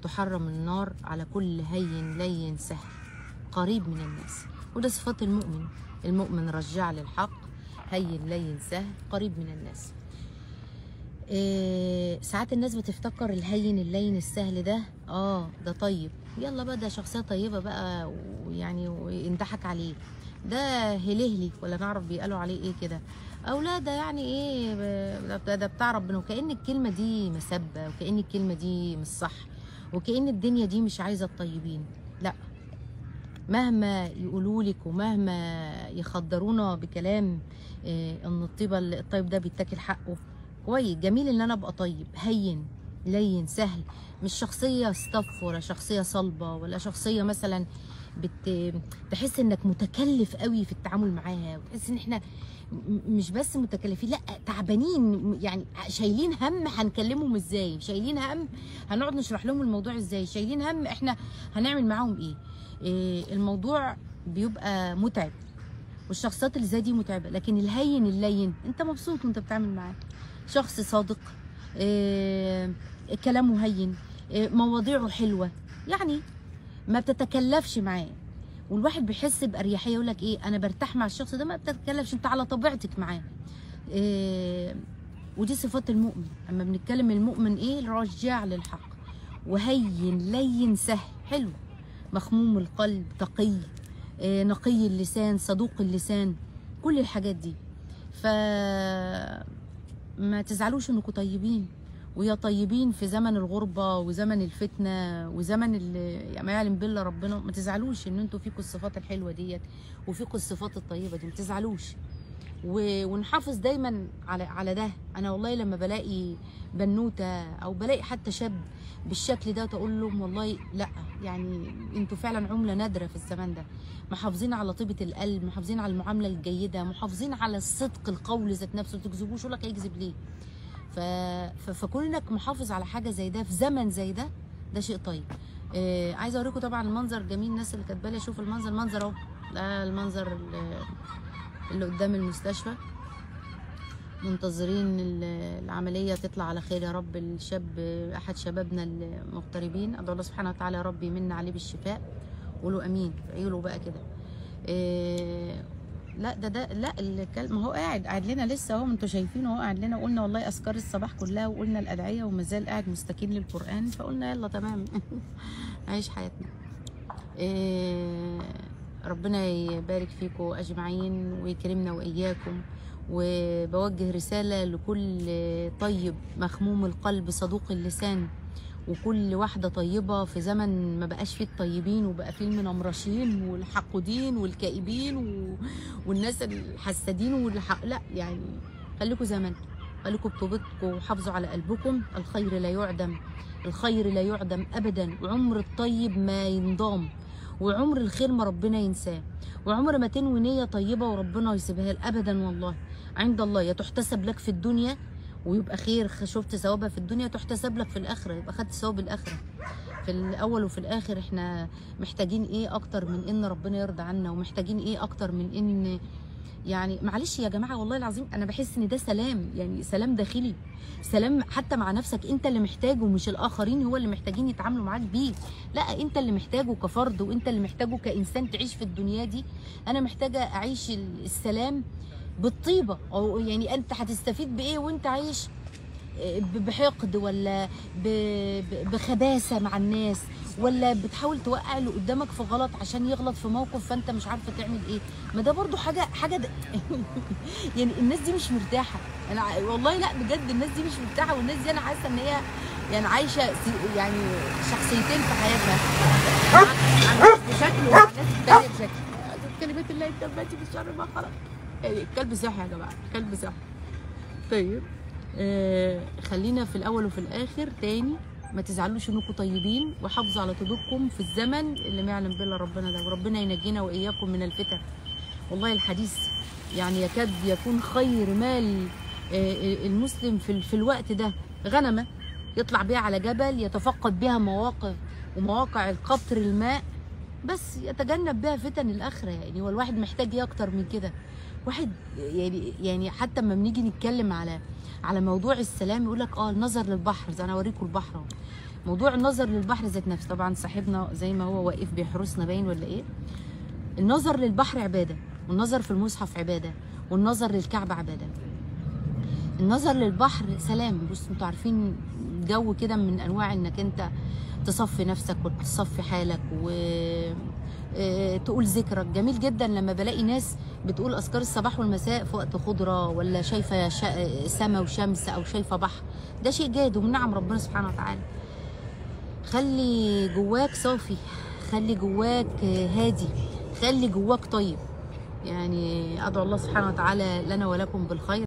تحرم النار على كل هين لين سهل قريب من الناس وده صفات المؤمن المؤمن رجع للحق هين لين سهل قريب من الناس إيه ساعات الناس بتفتكر الهين اللين السهل ده اه ده طيب يلا بقى ده شخصيه طيبه بقى ويعني وينضحك عليه ده هلهلي ولا نعرف بيقالوا عليه ايه كده او لا ده يعني ايه ب- ده ده بتاع ربنا وكأن الكلمه دي مسبه وكأن الكلمه دي مش صح وكأن الدنيا دي مش عايزه الطيبين لا مهما يقولوا لك ومهما يخدرونا بكلام إيه ان الطيبه الطيب ده بيتاكل حقه كويس جميل ان انا ابقى طيب هين لين سهل مش شخصيه ستاف ولا شخصيه صلبه ولا شخصيه مثلا بت... تحس انك متكلف قوي في التعامل معاها وتحس ان احنا م- مش بس متكلفين لا تعبانين يعني شايلين هم هنكلمهم ازاي شايلين هم هنقعد نشرح لهم الموضوع ازاي شايلين هم احنا هنعمل معاهم ايه, إيه الموضوع بيبقى متعب والشخصيات اللي زي دي متعبه لكن الهين اللين انت مبسوط وانت بتعمل معاه شخص صادق إيه كلامه هين إيه مواضيعه حلوه يعني ما بتتكلفش معاه والواحد بيحس باريحيه يقول لك ايه انا برتاح مع الشخص ده ما بتتكلفش انت على طبيعتك معاه إيه ودي صفات المؤمن اما بنتكلم المؤمن ايه الرجاع للحق وهين لين سهل حلو مخموم القلب تقي إيه نقي اللسان صدوق اللسان كل الحاجات دي ف ما تزعلوش انكم طيبين ويا طيبين في زمن الغربة وزمن الفتنة وزمن اللي يعني ما يعلم بالله ربنا ما تزعلوش ان انتوا فيكم الصفات الحلوة ديت وفيكم الصفات الطيبة دي ما تزعلوش و- ونحافظ دايما على على ده انا والله لما بلاقي بنوته او بلاقي حتى شاب بالشكل ده تقول لهم والله لا يعني انتوا فعلا عمله نادره في الزمان ده محافظين على طيبه القلب محافظين على المعامله الجيده محافظين على الصدق القول ذات نفسه ما تكذبوش يقول لك هيكذب ليه ف... ف... فكونك محافظ على حاجه زي ده في زمن زي ده ده شيء طيب آه عايزه اوريكم طبعا المنظر جميل الناس اللي كاتبه لي شوف المنظر المنظر اهو ده المنظر اللي, اللي قدام المستشفى منتظرين ال- العمليه تطلع على خير يا رب الشاب احد شبابنا المغتربين ادعو الله سبحانه وتعالى يا رب يمن عليه بالشفاء قولوا امين ادعوا له بقى كده إيه لا ده ده لا الكلب ما هو قاعد قاعد لنا لسه اهو انتوا شايفينه اهو قاعد لنا قلنا والله اذكار الصباح كلها وقلنا الادعيه وما زال قاعد مستكين للقران فقلنا يلا تمام عيش حياتنا إيه ربنا يبارك فيكم اجمعين ويكرمنا واياكم وبوجه رساله لكل طيب مخموم القلب صدوق اللسان وكل واحدة طيبة في زمن ما بقاش فيه الطيبين وبقى فيه المنمرشين والحقودين والكئيبين و... والناس الحسادين والح... لا يعني خليكم زي ما انتم خليكم بطوبتكم وحافظوا على قلبكم الخير لا يعدم الخير لا يعدم ابدا وعمر الطيب ما ينضام وعمر الخير ما ربنا ينساه وعمر ما تنوي نية طيبة وربنا يسيبها لك ابدا والله عند الله يا تحتسب لك في الدنيا ويبقى خير شفت ثوابها في الدنيا تحتسب لك في الاخره يبقى خدت ثواب الاخره في الاول وفي الاخر احنا محتاجين ايه اكتر من ان ربنا يرضى عنا ومحتاجين ايه اكتر من ان يعني معلش يا جماعه والله العظيم انا بحس ان ده سلام يعني سلام داخلي سلام حتى مع نفسك انت اللي محتاجه مش الاخرين هو اللي محتاجين يتعاملوا معاك بيه لا انت اللي محتاجه كفرد وانت اللي محتاجه كانسان تعيش في الدنيا دي انا محتاجه اعيش ال- السلام بالطيبه او يعني انت هتستفيد بايه وانت عايش ب- بحقد ولا ب- ب- بخباثه مع الناس ولا بتحاول توقع اللي قدامك في غلط عشان يغلط في موقف فانت مش عارفه تعمل ايه ما ده برضو حاجه حاجه د... يعني الناس دي مش مرتاحه انا ع- والله لا بجد الناس دي مش مرتاحه والناس دي انا حاسه ان هي يعني عايشه سي- يعني شخصيتين في حياتها عن- عن ناس بشكل وعن ناس تانية بشكل كلمات الله التامات بالشر ما خلق يعني الكلب صحي يا جماعه الكلب صحي طيب آه خلينا في الاول وفي الاخر تاني ما تزعلوش انكم طيبين وحافظوا على طيبكم في الزمن اللي ما يعلم بالله ربنا ده وربنا ينجينا واياكم من الفتن والله الحديث يعني يكاد يكون خير مال آه، المسلم في في الوقت ده غنمه يطلع بيها على جبل يتفقد بها مواقع ومواقع القطر الماء بس يتجنب بها فتن الاخره يعني هو الواحد محتاج ايه اكتر من كده واحد يعني يعني حتى لما بنيجي نتكلم على على موضوع السلام يقول لك اه النظر للبحر زي انا اوريكم البحر اهو موضوع النظر للبحر ذات نفسه طبعا صاحبنا زي ما هو واقف بيحرسنا باين ولا ايه النظر للبحر عباده والنظر في المصحف عباده والنظر للكعبه عباده النظر للبحر سلام بص انتوا عارفين جو كده من انواع انك انت تصفي نفسك وتصفي حالك و آه، تقول ذكرك جميل جدا لما بلاقي ناس بتقول اذكار الصباح والمساء في وقت خضره ولا شايفه شا... سما وشمس او شايفه بحر ده شيء جاد ومن نعم ربنا سبحانه وتعالى خلي جواك صافي خلي جواك هادي خلي جواك طيب يعني ادعو الله سبحانه وتعالى لنا ولكم بالخير